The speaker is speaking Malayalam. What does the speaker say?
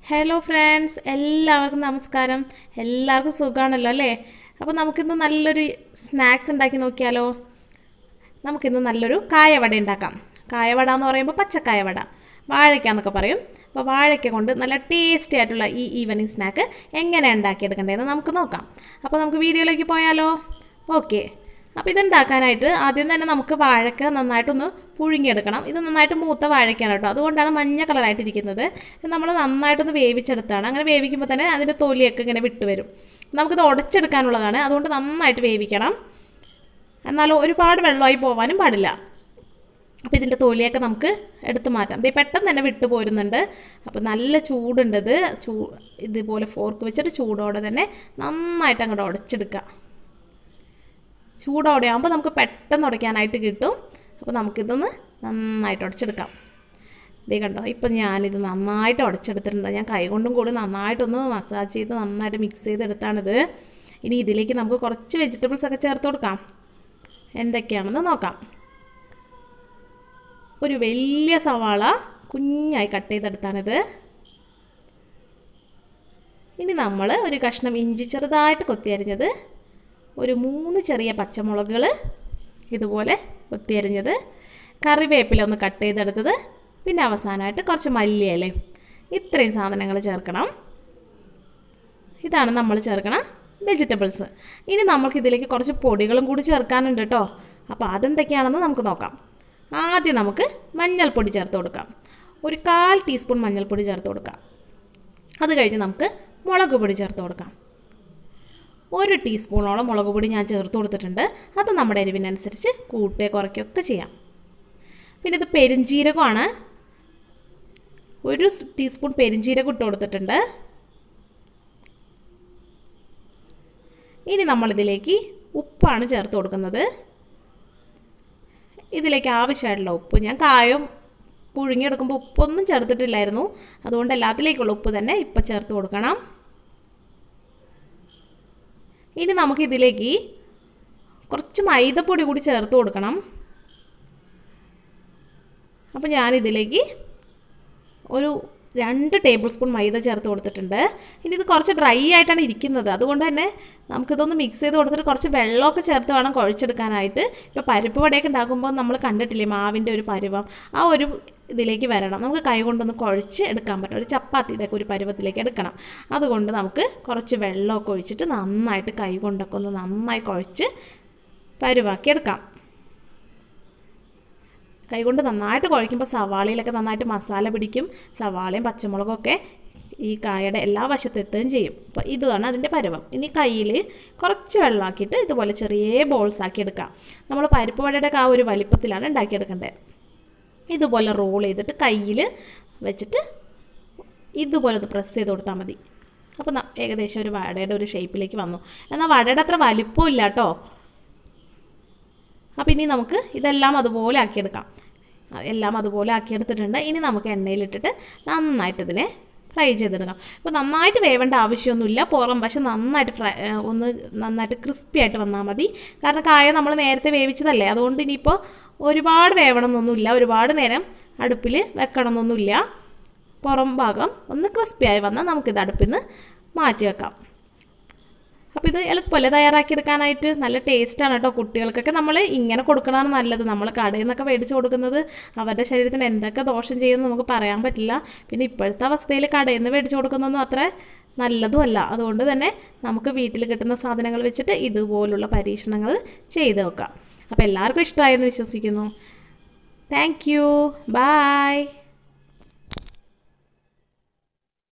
ഹലോ ഫ്രണ്ട്സ് എല്ലാവർക്കും നമസ്കാരം എല്ലാവർക്കും സുഖമാണല്ലോ അല്ലേ അപ്പോൾ നമുക്കിന്ന് നല്ലൊരു സ്നാക്സ് ഉണ്ടാക്കി നോക്കിയാലോ നമുക്കിന്ന് നല്ലൊരു കായവട ഉണ്ടാക്കാം കായവട എന്ന് പറയുമ്പോൾ പച്ചക്കായവട വാഴയ്ക്ക എന്നൊക്കെ പറയും അപ്പോൾ വാഴയ്ക്ക കൊണ്ട് നല്ല ടേസ്റ്റി ആയിട്ടുള്ള ഈ ഈവനിങ് സ്നാക്ക് എങ്ങനെ ഉണ്ടാക്കിയെടുക്കേണ്ടതെന്ന് നമുക്ക് നോക്കാം അപ്പോൾ നമുക്ക് വീഡിയോയിലേക്ക് പോയാലോ ഓക്കെ അപ്പോൾ ഇതുണ്ടാക്കാനായിട്ട് ആദ്യം തന്നെ നമുക്ക് വാഴക്ക നന്നായിട്ടൊന്ന് പുഴുങ്ങിയെടുക്കണം ഇത് നന്നായിട്ട് മൂത്ത വാഴയ്ക്കാണ് കേട്ടോ അതുകൊണ്ടാണ് മഞ്ഞ കളറായിട്ടിരിക്കുന്നത് ഇത് നമ്മൾ നന്നായിട്ടൊന്ന് വേവിച്ചെടുത്താണ് അങ്ങനെ വേവിക്കുമ്പോൾ തന്നെ അതിൻ്റെ തൊലിയൊക്കെ ഇങ്ങനെ വിട്ടുവരും നമുക്കിത് ഉടച്ചെടുക്കാനുള്ളതാണ് അതുകൊണ്ട് നന്നായിട്ട് വേവിക്കണം എന്നാൽ ഒരുപാട് വെള്ളമായി പോകാനും പാടില്ല അപ്പോൾ ഇതിൻ്റെ തൊലിയൊക്കെ നമുക്ക് എടുത്ത് മാറ്റാം ഇത് പെട്ടെന്ന് തന്നെ വിട്ടു പോരുന്നുണ്ട് അപ്പോൾ നല്ല ചൂടുണ്ട് ഇത് ചൂ ഇതുപോലെ ഫോർക്ക് വെച്ചിട്ട് ചൂടോടെ തന്നെ നന്നായിട്ട് അങ്ങോട്ട് ഉടച്ചെടുക്കുക ചൂടോടെ ആകുമ്പോൾ നമുക്ക് പെട്ടെന്ന് ഉടയ്ക്കാനായിട്ട് കിട്ടും അപ്പോൾ നമുക്കിതൊന്ന് നന്നായിട്ട് ഉടച്ചെടുക്കാം ഇതേ കണ്ടോ ഇപ്പം ഞാനിത് നന്നായിട്ട് ഉടച്ചെടുത്തിട്ടുണ്ട് ഞാൻ കൈകൊണ്ടും കൂടി നന്നായിട്ടൊന്ന് മസാജ് ചെയ്ത് നന്നായിട്ട് മിക്സ് ചെയ്തെടുത്താണിത് ഇനി ഇതിലേക്ക് നമുക്ക് കുറച്ച് വെജിറ്റബിൾസ് ഒക്കെ ചേർത്ത് കൊടുക്കാം എന്തൊക്കെയാണെന്ന് നോക്കാം ഒരു വലിയ സവാള കുഞ്ഞായി കട്ട് ചെയ്തെടുത്താണിത് ഇനി നമ്മൾ ഒരു കഷ്ണം ഇഞ്ചി ചെറുതായിട്ട് കൊത്തിയരിഞ്ഞത് ഒരു മൂന്ന് ചെറിയ പച്ചമുളകുകൾ ഇതുപോലെ കൊത്തിയരിഞ്ഞത് കറിവേപ്പില ഒന്ന് കട്ട് ചെയ്തെടുത്തത് പിന്നെ അവസാനമായിട്ട് കുറച്ച് മല്ലിയിലയും ഇത്രയും സാധനങ്ങൾ ചേർക്കണം ഇതാണ് നമ്മൾ ചേർക്കണ വെജിറ്റബിൾസ് ഇനി നമ്മൾക്ക് ഇതിലേക്ക് കുറച്ച് പൊടികളും കൂടി ചേർക്കാനുണ്ട് കേട്ടോ അപ്പോൾ അതെന്തൊക്കെയാണെന്ന് നമുക്ക് നോക്കാം ആദ്യം നമുക്ക് മഞ്ഞൾപ്പൊടി ചേർത്ത് കൊടുക്കാം ഒരു കാൽ ടീസ്പൂൺ മഞ്ഞൾപ്പൊടി ചേർത്ത് കൊടുക്കാം അത് കഴിഞ്ഞ് നമുക്ക് മുളക് പൊടി ചേർത്ത് കൊടുക്കാം ഒരു ടീസ്പൂണോളം മുളക് പൊടി ഞാൻ ചേർത്ത് കൊടുത്തിട്ടുണ്ട് അത് നമ്മുടെ എരിവിനനുസരിച്ച് കൂട്ടുകയോ കുറയ്ക്കുകയൊക്കെ ചെയ്യാം പിന്നെ ഇത് പെരിഞ്ജീരകമാണ് ഒരു ടീസ്പൂൺ പെരിഞ്ജീരകം ഇട്ട് കൊടുത്തിട്ടുണ്ട് ഇനി നമ്മളിതിലേക്ക് ഉപ്പാണ് ചേർത്ത് കൊടുക്കുന്നത് ഇതിലേക്ക് ആവശ്യമായിട്ടുള്ള ഉപ്പ് ഞാൻ കായം പുഴുങ്ങിയെടുക്കുമ്പോൾ ഉപ്പൊന്നും ചേർത്തിട്ടില്ലായിരുന്നു അതുകൊണ്ട് എല്ലാത്തിലേക്കുള്ള ഉപ്പ് തന്നെ ഇപ്പം ചേർത്ത് കൊടുക്കണം ഇനി നമുക്കിതിലേക്ക് കുറച്ച് മൈദപ്പൊടി കൂടി ചേർത്ത് കൊടുക്കണം അപ്പോൾ ഞാനിതിലേക്ക് ഒരു രണ്ട് ടേബിൾ സ്പൂൺ മൈദ ചേർത്ത് കൊടുത്തിട്ടുണ്ട് ഇനി ഇത് കുറച്ച് ഡ്രൈ ആയിട്ടാണ് ഇരിക്കുന്നത് അതുകൊണ്ട് തന്നെ നമുക്കിതൊന്ന് മിക്സ് ചെയ്ത് കൊടുത്തിട്ട് കുറച്ച് വെള്ളമൊക്കെ ചേർത്ത് വേണം കുഴച്ചെടുക്കാനായിട്ട് ഇപ്പോൾ പരിപ്പ് വടയൊക്കെ ഉണ്ടാക്കുമ്പോൾ നമ്മൾ കണ്ടിട്ടില്ലേ മാവിൻ്റെ ഒരു പരുവം ആ ഒരു ഇതിലേക്ക് വരണം നമുക്ക് കൈ കൊണ്ടൊന്ന് കുഴച്ച് എടുക്കാൻ പറ്റും ഒരു ചപ്പാത്തിയുടെ ഒക്കെ ഒരു പരുവത്തിലേക്ക് എടുക്കണം അതുകൊണ്ട് നമുക്ക് കുറച്ച് വെള്ളമൊക്കെ ഒഴിച്ചിട്ട് നന്നായിട്ട് കൈ കൊണ്ടൊക്കെ ഒന്ന് നന്നായി കുഴച്ച് പരുവാക്കി എടുക്കാം കൈകൊണ്ട് നന്നായിട്ട് കുഴയ്ക്കുമ്പോൾ സവാളയിലൊക്കെ നന്നായിട്ട് മസാല പിടിക്കും സവാളയും പച്ചമുളകും ഒക്കെ ഈ കായയുടെ എല്ലാ വശത്തും എത്തുകയും ചെയ്യും അപ്പോൾ ഇതാണ് അതിൻ്റെ പരുവം ഇനി കയ്യിൽ കുറച്ച് വെള്ളമാക്കിയിട്ട് ഇതുപോലെ ചെറിയ ബോൾസ് ആക്കി എടുക്കാം നമ്മൾ പരിപ്പ് വടയുടെ ആ ഒരു വലിപ്പത്തിലാണ് ഉണ്ടാക്കിയെടുക്കേണ്ടത് ഇതുപോലെ റോൾ ചെയ്തിട്ട് കയ്യിൽ വെച്ചിട്ട് ഇതുപോലെ ഒന്ന് പ്രസ് ചെയ്ത് കൊടുത്താൽ മതി അപ്പോൾ ഏകദേശം ഒരു വടയുടെ ഒരു ഷേപ്പിലേക്ക് വന്നു എന്നാൽ വടയുടെ അത്ര വലിപ്പമില്ല കേട്ടോ അപ്പോൾ ഇനി നമുക്ക് ഇതെല്ലാം അതുപോലെ ആക്കിയെടുക്കാം എല്ലാം അതുപോലെ ആക്കിയെടുത്തിട്ടുണ്ട് ഇനി നമുക്ക് എണ്ണയിലിട്ടിട്ട് നന്നായിട്ട് ഇതിനെ ഫ്രൈ ചെയ്തെടുക്കാം ഇപ്പോൾ നന്നായിട്ട് വേവേണ്ട ആവശ്യമൊന്നുമില്ല പുറം വശം നന്നായിട്ട് ഫ്രൈ ഒന്ന് നന്നായിട്ട് ക്രിസ്പി ആയിട്ട് വന്നാൽ മതി കാരണം കായ നമ്മൾ നേരത്തെ വേവിച്ചതല്ലേ അതുകൊണ്ട് ഇനിയിപ്പോൾ ഒരുപാട് വേവണമെന്നൊന്നുമില്ല ഒരുപാട് നേരം അടുപ്പിൽ വെക്കണമെന്നൊന്നുമില്ല പുറം ഭാഗം ഒന്ന് ക്രിസ്പിയായി വന്നാൽ നമുക്കിത് അടുപ്പിൽ നിന്ന് മാറ്റി വെക്കാം അപ്പോൾ ഇത് എളുപ്പമല്ലേ തയ്യാറാക്കിയെടുക്കാനായിട്ട് നല്ല ടേസ്റ്റാണ് കേട്ടോ കുട്ടികൾക്കൊക്കെ നമ്മൾ ഇങ്ങനെ കൊടുക്കണതാണ് നല്ലത് നമ്മൾ കടയിൽ നിന്നൊക്കെ മേടിച്ച് കൊടുക്കുന്നത് അവരുടെ ശരീരത്തിന് എന്തൊക്കെ ദോഷം ചെയ്യുമെന്ന് നമുക്ക് പറയാൻ പറ്റില്ല പിന്നെ ഇപ്പോഴത്തെ അവസ്ഥയിൽ കടയിൽ നിന്ന് മേടിച്ച് കൊടുക്കുന്നതൊന്നും അത്ര നല്ലതുമല്ല അതുകൊണ്ട് തന്നെ നമുക്ക് വീട്ടിൽ കിട്ടുന്ന സാധനങ്ങൾ വെച്ചിട്ട് ഇതുപോലുള്ള പരീക്ഷണങ്ങൾ ചെയ്ത് നോക്കാം അപ്പോൾ എല്ലാവർക്കും ഇഷ്ടമായെന്ന് വിശ്വസിക്കുന്നു താങ്ക് യു ബായ്